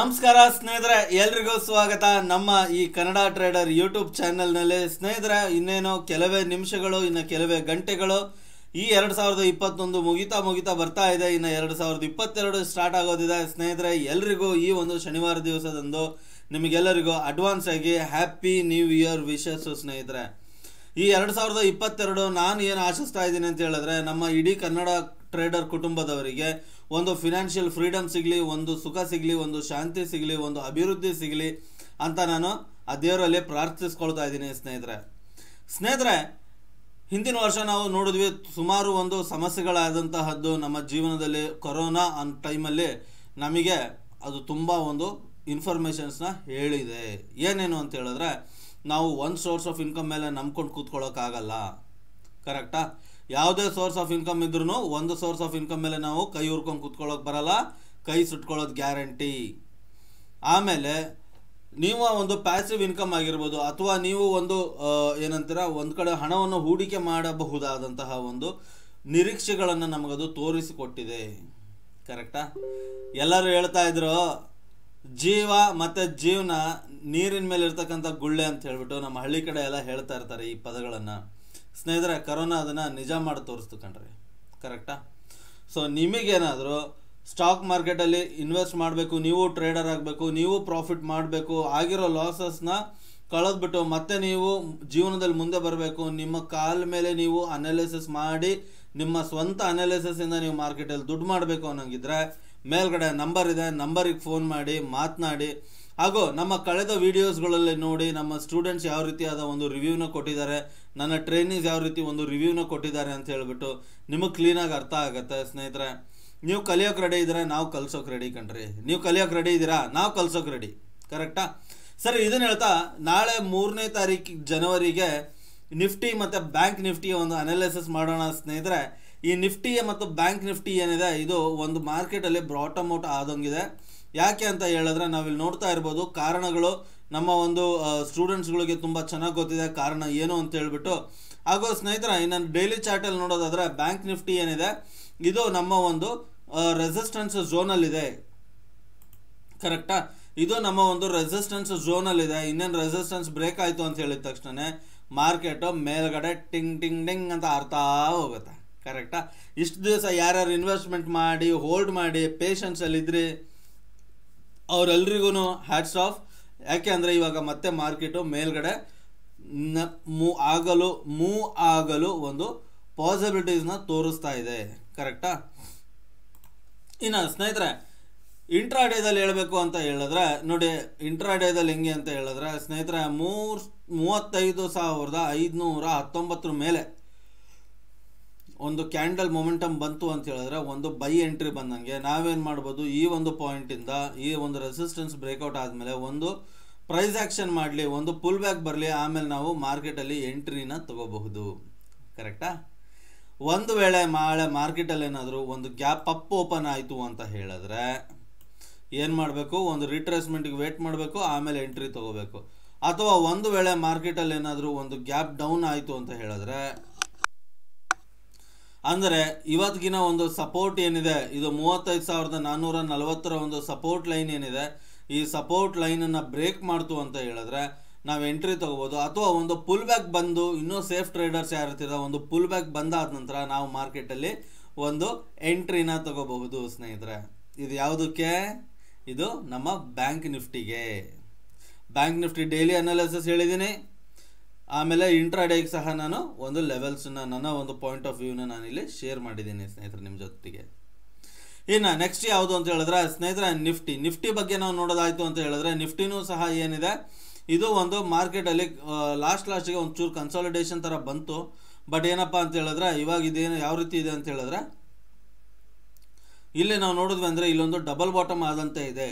ನಮಸ್ಕಾರ ಸ್ನೇಹಿತರೆ ಎಲ್ರಿಗೂ ಸ್ವಾಗತ ನಮ್ಮ ಈ ಕನ್ನಡ ಟ್ರೇಡರ್ ಯೂಟ್ಯೂಬ್ ಚಾನೆಲ್ನಲ್ಲಿ ಸ್ನೇಹಿತರೆ ಇನ್ನೇನು ಕೆಲವೇ ನಿಮಿಷಗಳು ಇನ್ನು ಕೆಲವೇ ಗಂಟೆಗಳು ಈ ಎರಡು ಸಾವಿರದ ಇಪ್ಪತ್ತೊಂದು ಮುಗಿತಾ ಮುಗಿತಾ ಬರ್ತಾ ಇದೆ ಇನ್ನು ಎರಡು ಸಾವಿರದ ಇಪ್ಪತ್ತೆರಡು ಸ್ಟಾರ್ಟ್ ಆಗೋದಿದೆ ಸ್ನೇಹಿತರೆ ಎಲ್ರಿಗೂ ಈ ಒಂದು ಶನಿವಾರ ದಿವಸದಂದು ನಿಮಗೆಲ್ಲರಿಗೂ ಅಡ್ವಾನ್ಸ್ ಆಗಿ ಹ್ಯಾಪಿ ನ್ಯೂ ಇಯರ್ ವಿಶಸ್ ಸ್ನೇಹಿತರೆ ಈ ಎರಡು ಸಾವಿರದ ಇಪ್ಪತ್ತೆರಡು ನಾನು ಏನು ಆಶಿಸ್ತಾ ಇದ್ದೀನಿ ಅಂತ ಹೇಳಿದ್ರೆ ನಮ್ಮ ಇಡೀ ಕನ್ನಡ ಟ್ರೇಡರ್ ಕುಟುಂಬದವರಿಗೆ ಒಂದು ಫಿನಾನ್ಷಿಯಲ್ ಫ್ರೀಡಮ್ ಸಿಗಲಿ ಒಂದು ಸುಖ ಸಿಗಲಿ ಒಂದು ಶಾಂತಿ ಸಿಗಲಿ ಒಂದು ಅಭಿವೃದ್ಧಿ ಸಿಗಲಿ ಅಂತ ನಾನು ಆ ದೇವರಲ್ಲಿ ಪ್ರಾರ್ಥಿಸ್ಕೊಳ್ತಾ ಇದ್ದೀನಿ ಸ್ನೇಹಿತರೆ ಸ್ನೇಹಿತರೆ ಹಿಂದಿನ ವರ್ಷ ನಾವು ನೋಡಿದ್ವಿ ಸುಮಾರು ಒಂದು ಸಮಸ್ಯೆಗಳಾದಂತಹದ್ದು ನಮ್ಮ ಜೀವನದಲ್ಲಿ ಕೊರೋನಾ ಅನ್ನೋ ಟೈಮಲ್ಲಿ ನಮಗೆ ಅದು ತುಂಬ ಒಂದು ಇನ್ಫಾರ್ಮೇಷನ್ಸ್ನ ಹೇಳಿದೆ ಏನೇನು ಅಂತ ಹೇಳಿದ್ರೆ ನಾವು ಒಂದು ಸೋರ್ಸ್ ಆಫ್ ಇನ್ಕಮ್ ಮೇಲೆ ನಂಬ್ಕೊಂಡು ಕೂತ್ಕೊಳ್ಳೋಕ್ಕಾಗಲ್ಲ ಕರೆಕ್ಟಾ ಯಾವುದೇ ಸೋರ್ಸ್ ಆಫ್ ಇನ್ಕಮ್ ಇದ್ರೂ ಒಂದು ಸೋರ್ಸ್ ಆಫ್ ಇನ್ಕಮ್ ಮೇಲೆ ನಾವು ಕೈ ಹುರ್ಕೊಂಡು ಕೂತ್ಕೊಳ್ಳೋಕೆ ಬರಲ್ಲ ಕೈ ಸುಟ್ಕೊಳ್ಳೋದು ಗ್ಯಾರಂಟಿ ಆಮೇಲೆ ನೀವು ಒಂದು ಪ್ಯಾಸಿವ್ ಇನ್ಕಮ್ ಆಗಿರ್ಬೋದು ಅಥವಾ ನೀವು ಒಂದು ಆ, ಏನಂತೀರ ಒಂದು ಕಡೆ ಹಣವನ್ನು ಹೂಡಿಕೆ ಮಾಡಬಹುದಾದಂತಹ ಒಂದು ನಿರೀಕ್ಷೆಗಳನ್ನು ನಮಗದು ತೋರಿಸಿಕೊಟ್ಟಿದೆ ಕರೆಕ್ಟಾ ಎಲ್ಲರೂ ಹೇಳ್ತಾ ಇದ್ರು ಜೀವ ಮತ್ತು ಜೀವನ ನೀರಿನ ಮೇಲೆ ಇರ್ತಕ್ಕಂಥ ಗುಳ್ಳೆ ಅಂತ ಹೇಳ್ಬಿಟ್ಟು ನಮ್ಮ ಹಳ್ಳಿ ಕಡೆ ಎಲ್ಲ ಹೇಳ್ತಾ ಇರ್ತಾರೆ ಈ ಪದಗಳನ್ನು ಸ್ನೇಹಿತರೆ ಕರೋನಾ ಅದನ್ನು ನಿಜ ಮಾಡಿ ತೋರಿಸ್ತು ಕಣ್ರಿ ಕರೆಕ್ಟಾ ಸೊ ನಿಮಗೇನಾದರೂ ಸ್ಟಾಕ್ ಮಾರ್ಕೆಟಲ್ಲಿ ಇನ್ವೆಸ್ಟ್ ಮಾಡಬೇಕು ನೀವು ಟ್ರೇಡರ್ ಆಗಬೇಕು ನೀವು ಪ್ರಾಫಿಟ್ ಮಾಡಬೇಕು ಆಗಿರೋ ಲಾಸಸ್ನ ಕಳೆದ್ಬಿಟ್ಟು ಮತ್ತೆ ನೀವು ಜೀವನದಲ್ಲಿ ಮುಂದೆ ಬರಬೇಕು ನಿಮ್ಮ ಕಾಲ ಮೇಲೆ ನೀವು ಅನಾಲಿಸಿಸ್ ಮಾಡಿ ನಿಮ್ಮ ಸ್ವಂತ ಅನಾಲಿಸಿಸಿಂದ ನೀವು ಮಾರ್ಕೆಟಲ್ಲಿ ದುಡ್ಡು ಮಾಡಬೇಕು ಅನ್ನೋಂಗಿದ್ರೆ ಮೇಲ್ಗಡೆ ನಂಬರ್ ಇದೆ ನಂಬರಿಗೆ ಫೋನ್ ಮಾಡಿ ಮಾತನಾಡಿ ಹಾಗೂ ನಮ್ಮ ಕಳೆದ ವಿಡಿಯೋಸ್ಗಳಲ್ಲಿ ನೋಡಿ ನಮ್ಮ ಸ್ಟೂಡೆಂಟ್ಸ್ ಯಾವ ರೀತಿಯಾದ ಒಂದು ರಿವ್ಯೂನ ಕೊಟ್ಟಿದ್ದಾರೆ ನನ್ನ ಟ್ರೈನೀಸ್ ಯಾವ ರೀತಿ ಒಂದು ರಿವ್ಯೂನ ಕೊಟ್ಟಿದ್ದಾರೆ ಅಂತ ಹೇಳ್ಬಿಟ್ಟು ನಿಮಗೆ ಕ್ಲೀನಾಗಿ ಅರ್ಥ ಆಗುತ್ತೆ ಸ್ನೇಹಿತರೆ ನೀವು ಕಲಿಯೋಕೆ ರೆಡಿ ಇದ್ದೀರಾ ನಾವು ಕಲ್ಸೋಕೆ ರೆಡಿ ಕಣ್ರಿ ನೀವು ಕಲಿಯೋಕೆ ರೆಡಿ ಇದ್ದೀರಾ ನಾವು ಕಲ್ಸೋಕೆ ರೆಡಿ ಕರೆಕ್ಟಾ ಸರಿ ಇದನ್ನ ಹೇಳ್ತಾ ನಾಳೆ ಮೂರನೇ ತಾರೀಕು ಜನವರಿಗೆ ನಿಫ್ಟಿ ಮತ್ತು ಬ್ಯಾಂಕ್ ನಿಫ್ಟಿಯ ಒಂದು ಅನಾಲಿಸಿಸ್ ಮಾಡೋಣ ಸ್ನೇಹಿತರೆ ಈ ನಿಫ್ಟಿ ಮತ್ತು ಬ್ಯಾಂಕ್ ನಿಫ್ಟಿ ಏನಿದೆ ಇದು ಒಂದು ಮಾರ್ಕೆಟಲ್ಲಿ ಬ್ರಾಟಮ್ ಔಟ್ ಆದಂಗಿದೆ ಯಾಕೆ ಅಂತ ಹೇಳಿದ್ರೆ ನಾವಿಲ್ಲಿ ನೋಡ್ತಾ ಇರ್ಬೋದು ಕಾರಣಗಳು ನಮ್ಮ ಒಂದು ಸ್ಟೂಡೆಂಟ್ಸ್ಗಳಿಗೆ ತುಂಬ ಚೆನ್ನಾಗಿ ಗೊತ್ತಿದೆ ಕಾರಣ ಏನು ಅಂತ ಹೇಳ್ಬಿಟ್ಟು ಹಾಗೂ ಸ್ನೇಹಿತರ ಇನ್ನು ಡೈಲಿ ಚಾರ್ಟಲ್ಲಿ ನೋಡೋದಾದ್ರೆ ಬ್ಯಾಂಕ್ ನಿಫ್ಟಿ ಏನಿದೆ ಇದು ನಮ್ಮ ಒಂದು ರೆಸಿಸ್ಟೆನ್ಸ್ ಝೋನಲ್ಲಿದೆ ಕರೆಕ್ಟಾ ಇದು ನಮ್ಮ ಒಂದು ರೆಸಿಸ್ಟೆನ್ಸ್ ಝೋನಲ್ಲಿದೆ ಇನ್ನೇನು ರೆಸಿಸ್ಟೆನ್ಸ್ ಬ್ರೇಕ್ ಆಯಿತು ಅಂತ ಹೇಳಿದ ತಕ್ಷಣ ಮಾರ್ಕೆಟು ಮೇಲ್ಗಡೆ ಟಿಂಗ್ ಟಿಂಗ್ ಟಿಂಗ್ ಅಂತ ಅರ್ತಾ ಹೋಗುತ್ತೆ ಕರೆಕ್ಟಾ ಇಷ್ಟು ದಿವಸ ಯಾರ್ಯಾರು ಇನ್ವೆಸ್ಟ್ಮೆಂಟ್ ಮಾಡಿ ಹೋಲ್ಡ್ ಮಾಡಿ ಪೇಷನ್ಸಲ್ಲಿದ್ರಿ ಅವರೆಲ್ರಿಗೂ ಹ್ಯಾಟ್ಸ್ ಆಫ್ ಯಾಕೆ ಅಂದರೆ ಇವಾಗ ಮತ್ತೆ ಮಾರ್ಕೆಟು ಮೇಲ್ಗಡೆ ನ ಮೂ ಆಗಲು ಮೂ ಆಗಲು ಒಂದು ಪಾಸಿಬಿಲಿಟೀಸ್ನ ತೋರಿಸ್ತಾ ಇದೆ ಕರೆಕ್ಟಾ ಇನ್ನು ಸ್ನೇಹಿತರೆ ಇಂಟ್ರಾಡೇದಲ್ಲಿ ಹೇಳಬೇಕು ಅಂತ ಹೇಳಿದ್ರೆ ನೋಡಿ ಇಂಟ್ರಾಡೇದಲ್ಲಿ ಹೆಂಗೆ ಅಂತ ಹೇಳಿದ್ರೆ ಸ್ನೇಹಿತರೆ ಮೂರು ಮೂವತ್ತೈದು ಸಾವಿರದ ಐದುನೂರ ಹತ್ತೊಂಬತ್ತರ ಮೇಲೆ ಒಂದು ಕ್ಯಾಂಡಲ್ ಮೊಮೆಂಟಮ್ ಬಂತು ಅಂತ ಹೇಳಿದ್ರೆ ಒಂದು ಬೈ ಎಂಟ್ರಿ ಬಂದಂಗೆ ನಾವೇನು ಮಾಡ್ಬೋದು ಈ ಒಂದು ಪಾಯಿಂಟಿಂದ ಈ ಒಂದು ರೆಸಿಸ್ಟೆನ್ಸ್ ಬ್ರೇಕ್ಔಟ್ ಆದಮೇಲೆ ಒಂದು ಪ್ರೈಸ್ ಆ್ಯಕ್ಷನ್ ಮಾಡಲಿ ಒಂದು ಪುಲ್ ಬ್ಯಾಕ್ ಬರಲಿ ಆಮೇಲೆ ನಾವು ಮಾರ್ಕೆಟಲ್ಲಿ ಎಂಟ್ರಿನ ತಗೋಬಹುದು ಕರೆಕ್ಟಾ ಒಂದು ವೇಳೆ ನಾಳೆ ಮಾರ್ಕೆಟಲ್ಲಿ ಏನಾದರೂ ಒಂದು ಗ್ಯಾಪ್ ಅಪ್ ಓಪನ್ ಆಯಿತು ಅಂತ ಹೇಳಿದ್ರೆ ಏನು ಮಾಡಬೇಕು ಒಂದು ರಿಟ್ರೇಸ್ಮೆಂಟ್ಗೆ ವೇಟ್ ಮಾಡಬೇಕು ಆಮೇಲೆ ಎಂಟ್ರಿ ತಗೋಬೇಕು ಅಥವಾ ಒಂದು ವೇಳೆ ಮಾರ್ಕೆಟಲ್ಲಿ ಏನಾದರೂ ಒಂದು ಗ್ಯಾಪ್ ಡೌನ್ ಆಯಿತು ಅಂತ ಹೇಳಿದ್ರೆ ಅಂದರೆ ಇವತ್ತಿಗಿನ ಒಂದು ಸಪೋರ್ಟ್ ಏನಿದೆ ಇದು ಮೂವತ್ತೈದು ಸಾವಿರದ ನಾನ್ನೂರ ನಲವತ್ತರ ಒಂದು ಸಪೋರ್ಟ್ ಲೈನ್ ಏನಿದೆ ಈ ಸಪೋರ್ಟ್ ಲೈನನ್ನು ಬ್ರೇಕ್ ಮಾಡ್ತು ಅಂತ ಹೇಳಿದ್ರೆ ನಾವು ಎಂಟ್ರಿ ತಗೋಬೋದು ಅಥವಾ ಒಂದು ಪುಲ್ ಬ್ಯಾಕ್ ಬಂದು ಇನ್ನೂ ಸೇಫ್ ಟ್ರೇಡರ್ಸ್ ಯಾರಿರ್ತೀರ ಒಂದು ಪುಲ್ ಬ್ಯಾಕ್ ಬಂದಾದ ನಂತರ ನಾವು ಮಾರ್ಕೆಟಲ್ಲಿ ಒಂದು ಎಂಟ್ರಿನ ತಗೋಬಹುದು ಸ್ನೇಹಿತರೆ ಇದು ಯಾವುದಕ್ಕೆ ಇದು ನಮ್ಮ ಬ್ಯಾಂಕ್ ನಿಫ್ಟಿಗೆ ಬ್ಯಾಂಕ್ ನಿಫ್ಟಿ ಡೈಲಿ ಅನಾಲಿಸಿಸ್ ಹೇಳಿದ್ದೀನಿ ಆಮೇಲೆ ಇಂಟ್ರಾಡೇಗೆ ಸಹ ನಾನು ಒಂದು ಲೆವೆಲ್ಸನ್ನ ನನ್ನ ಒಂದು ಪಾಯಿಂಟ್ ಆಫ್ ವ್ಯೂನ ನಾನಿಲ್ಲಿ ಶೇರ್ ಮಾಡಿದ್ದೀನಿ ಸ್ನೇಹಿತರೆ ನಿಮ್ಮ ಜೊತೆಗೆ ಇನ್ನು ನೆಕ್ಸ್ಟ್ ಯಾವುದು ಅಂತ ಹೇಳಿದ್ರೆ ಸ್ನೇಹಿತರೆ ನಿಫ್ಟಿ ನಿಫ್ಟಿ ಬಗ್ಗೆ ನಾವು ನೋಡೋದಾಯಿತು ಅಂತ ಹೇಳಿದ್ರೆ ನಿಫ್ಟಿನೂ ಸಹ ಏನಿದೆ ಇದು ಒಂದು ಮಾರ್ಕೆಟಲ್ಲಿ ಲಾಸ್ಟ್ ಲಾಸ್ಟಿಗೆ ಒಂಚೂರು ಕನ್ಸಾಲಿಡೇಷನ್ ಥರ ಬಂತು ಬಟ್ ಏನಪ್ಪ ಅಂತ ಹೇಳಿದ್ರೆ ಇವಾಗ ಇದೇನು ಯಾವ ರೀತಿ ಇದೆ ಅಂತ ಹೇಳಿದ್ರೆ ಇಲ್ಲಿ ನಾವು ನೋಡಿದ್ವಿ ಅಂದರೆ ಇಲ್ಲೊಂದು ಡಬಲ್ ಬಾಟಮ್ ಆದಂತೆ ಇದೆ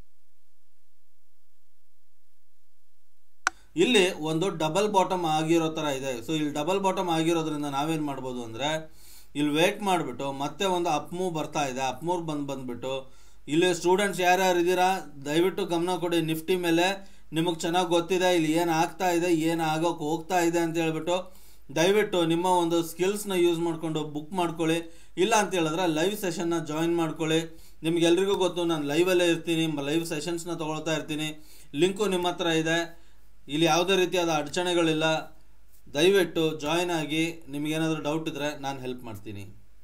ಇಲ್ಲಿ ಒಂದು ಡಬಲ್ ಬಾಟಮ್ ಆಗಿರೋ ಥರ ಇದೆ ಸೊ ಇಲ್ಲಿ ಡಬಲ್ ಬಾಟಮ್ ಆಗಿರೋದ್ರಿಂದ ನಾವೇನು ಮಾಡ್ಬೋದು ಅಂದರೆ ಇಲ್ಲಿ ವೇಟ್ ಮಾಡಿಬಿಟ್ಟು ಮತ್ತೆ ಒಂದು ಅಪ್ ಮೂವ್ ಬರ್ತಾ ಇದೆ ಅಪ್ ಮೂವ್ ಬಂದು ಬಂದುಬಿಟ್ಟು ಇಲ್ಲಿ ಸ್ಟೂಡೆಂಟ್ಸ್ ಯಾರ್ಯಾರು ಇದ್ದೀರಾ ದಯವಿಟ್ಟು ಗಮನ ಕೊಡಿ ನಿಫ್ಟಿ ಮೇಲೆ ನಿಮಗೆ ಚೆನ್ನಾಗಿ ಗೊತ್ತಿದೆ ಇಲ್ಲಿ ಏನು ಆಗ್ತಾ ಇದೆ ಏನು ಆಗೋಕೆ ಹೋಗ್ತಾ ಇದೆ ಅಂತ ಹೇಳ್ಬಿಟ್ಟು ದಯವಿಟ್ಟು ನಿಮ್ಮ ಒಂದು ಸ್ಕಿಲ್ಸ್ನ ಯೂಸ್ ಮಾಡಿಕೊಂಡು ಬುಕ್ ಮಾಡ್ಕೊಳ್ಳಿ ಇಲ್ಲ ಅಂತ ಹೇಳಿದ್ರೆ ಲೈವ್ ಸೆಷನ್ನ ಜಾಯಿನ್ ಮಾಡ್ಕೊಳ್ಳಿ ನಿಮ್ಗೆಲ್ರಿಗೂ ಗೊತ್ತು ನಾನು ಲೈವಲ್ಲೇ ಇರ್ತೀನಿ ಲೈವ್ ಸೆಷನ್ಸ್ನ ತೊಗೊಳ್ತಾ ಇರ್ತೀನಿ ಲಿಂಕು ನಿಮ್ಮ ಹತ್ರ ಇದೆ ಇಲ್ಲಿ ಯಾವುದೇ ರೀತಿಯಾದ ಅಡಚಣೆಗಳಿಲ್ಲ ದಯವಿಟ್ಟು ಜಾಯಿನ್ ಆಗಿ ನಿಮಗೇನಾದರೂ ಡೌಟ್ ಇದ್ದರೆ ನಾನು ಹೆಲ್ಪ್ ಮಾಡ್ತೀನಿ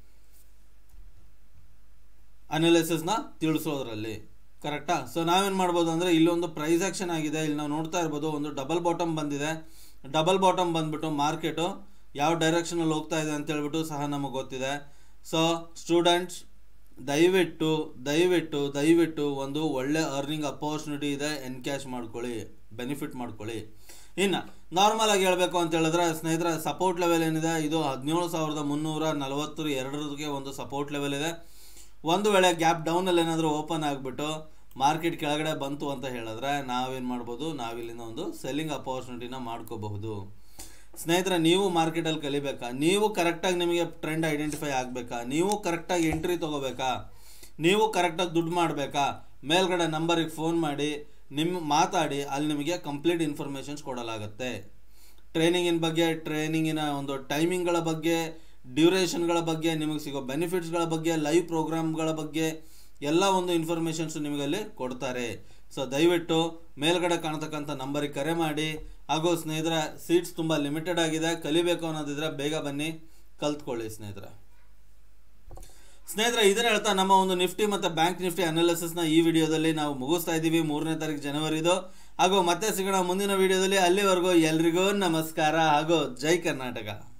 ಅನಾಲಿಸಿಸ್ನ ತಿಳಿಸೋದ್ರಲ್ಲಿ ಕರೆಕ್ಟಾ ಸೊ ನಾವೇನು ಮಾಡ್ಬೋದು ಅಂದರೆ ಇಲ್ಲೊಂದು ಪ್ರೈಸ್ ಆಕ್ಷನ್ ಆಗಿದೆ ಇಲ್ಲಿ ನಾವು ನೋಡ್ತಾ ಇರ್ಬೋದು ಒಂದು ಡಬಲ್ ಬಾಟಮ್ ಬಂದಿದೆ ಡಬಲ್ ಬಾಟಮ್ ಬಂದ್ಬಿಟ್ಟು ಮಾರ್ಕೆಟು ಯಾವ ಡೈರೆಕ್ಷನಲ್ಲಿ ಹೋಗ್ತಾ ಇದೆ ಅಂತ ಹೇಳ್ಬಿಟ್ಟು ಸಹ ನಮಗೆ ಗೊತ್ತಿದೆ ಸೊ ಸ್ಟೂಡೆಂಟ್ಸ್ ದಯವಿಟ್ಟು ದಯವಿಟ್ಟು ದಯವಿಟ್ಟು ಒಂದು ಒಳ್ಳೆ ಅರ್ನಿಂಗ್ ಅಪರ್ಚುನಿಟಿ ಇದೆ ಎನ್ಕ್ಯಾಶ್ ಮಾಡ್ಕೊಳ್ಳಿ ಬೆನಿಫಿಟ್ ಮಾಡ್ಕೊಳ್ಳಿ ಇನ್ನು ನಾರ್ಮಲ್ ಆಗಿ ಹೇಳಬೇಕು ಅಂತ ಹೇಳಿದ್ರೆ ಸ್ನೇಹಿತರೆ ಸಪೋರ್ಟ್ ಲೆವೆಲ್ ಏನಿದೆ ಇದು ಹದಿನೇಳು ಸಾವಿರದ ಮುನ್ನೂರ ನಲವತ್ತು ಎರಡರದಕ್ಕೆ ಒಂದು ಸಪೋರ್ಟ್ ಲೆವೆಲ್ ಇದೆ ಒಂದು ವೇಳೆ ಗ್ಯಾಪ್ ಡೌನಲ್ಲಿ ಏನಾದರೂ ಓಪನ್ ಆಗಿಬಿಟ್ಟು ಮಾರ್ಕೆಟ್ ಕೆಳಗಡೆ ಬಂತು ಅಂತ ಹೇಳಿದ್ರೆ ನಾವೇನು ಮಾಡ್ಬೋದು ನಾವಿಲ್ಲಿಂದ ಒಂದು ಸೆಲ್ಲಿಂಗ್ ಅಪರ್ಚುನಿಟಿನ ಮಾಡ್ಕೋಬಹುದು ಸ್ನೇಹಿತರೆ ನೀವು ಮಾರ್ಕೆಟಲ್ಲಿ ಕಲಿಬೇಕಾ ನೀವು ಕರೆಕ್ಟಾಗಿ ನಿಮಗೆ ಟ್ರೆಂಡ್ ಐಡೆಂಟಿಫೈ ಆಗಬೇಕಾ ನೀವು ಕರೆಕ್ಟಾಗಿ ಎಂಟ್ರಿ ತೊಗೋಬೇಕಾ ನೀವು ಕರೆಕ್ಟಾಗಿ ದುಡ್ಡು ಮಾಡಬೇಕಾ ಮೇಲ್ಗಡೆ ನಂಬರಿಗೆ ಫೋನ್ ಮಾಡಿ ನಿಮ್ಮ ಮಾತಾಡಿ ಅಲ್ಲಿ ನಿಮಗೆ ಕಂಪ್ಲೀಟ್ ಇನ್ಫಾರ್ಮೇಷನ್ಸ್ ಕೊಡಲಾಗುತ್ತೆ ಟ್ರೈನಿಂಗಿನ ಬಗ್ಗೆ ಟ್ರೈನಿಂಗಿನ ಒಂದು ಟೈಮಿಂಗ್ಗಳ ಬಗ್ಗೆ ಡ್ಯೂರೇಷನ್ಗಳ ಬಗ್ಗೆ ನಿಮಗೆ ಸಿಗೋ ಬೆನಿಫಿಟ್ಸ್ಗಳ ಬಗ್ಗೆ ಲೈವ್ ಪ್ರೋಗ್ರಾಮ್ಗಳ ಬಗ್ಗೆ ಎಲ್ಲ ಒಂದು ಇನ್ಫಾರ್ಮೇಷನ್ಸ್ ನಿಮಗಲ್ಲಿ ಕೊಡ್ತಾರೆ ಸೊ ದಯವಿಟ್ಟು ಮೇಲ್ಗಡೆ ಕಾಣ್ತಕ್ಕಂಥ ನಂಬರಿಗೆ ಕರೆ ಮಾಡಿ ಹಾಗೂ ಸ್ನೇಹಿತರ ಸೀಟ್ಸ್ ತುಂಬ ಲಿಮಿಟೆಡ್ ಆಗಿದೆ ಕಲಿಬೇಕು ಅನ್ನೋದಿದ್ರೆ ಬೇಗ ಬನ್ನಿ ಕಲ್ತ್ಕೊಳ್ಳಿ ಸ್ನೇಹಿತರೆ ಸ್ನೇಹಿತರೆ ಇದನ್ನ ಹೇಳ್ತಾ ನಮ್ಮ ಒಂದು ನಿಫ್ಟಿ ಮತ್ತು ಬ್ಯಾಂಕ್ ನಿಫ್ಟಿ ಅನಾಲಿಸಿಸ್ನ ಈ ವಿಡಿಯೋದಲ್ಲಿ ನಾವು ಮುಗಿಸ್ತಾ ಇದ್ದೀವಿ ಮೂರನೇ ತಾರೀಕು ಜನವರಿದು ಹಾಗೂ ಮತ್ತೆ ಸಿಗೋಣ ಮುಂದಿನ ವಿಡಿಯೋದಲ್ಲಿ ಅಲ್ಲಿವರೆಗೂ ಎಲ್ರಿಗೂ ನಮಸ್ಕಾರ ಹಾಗೂ ಜೈ ಕರ್ನಾಟಕ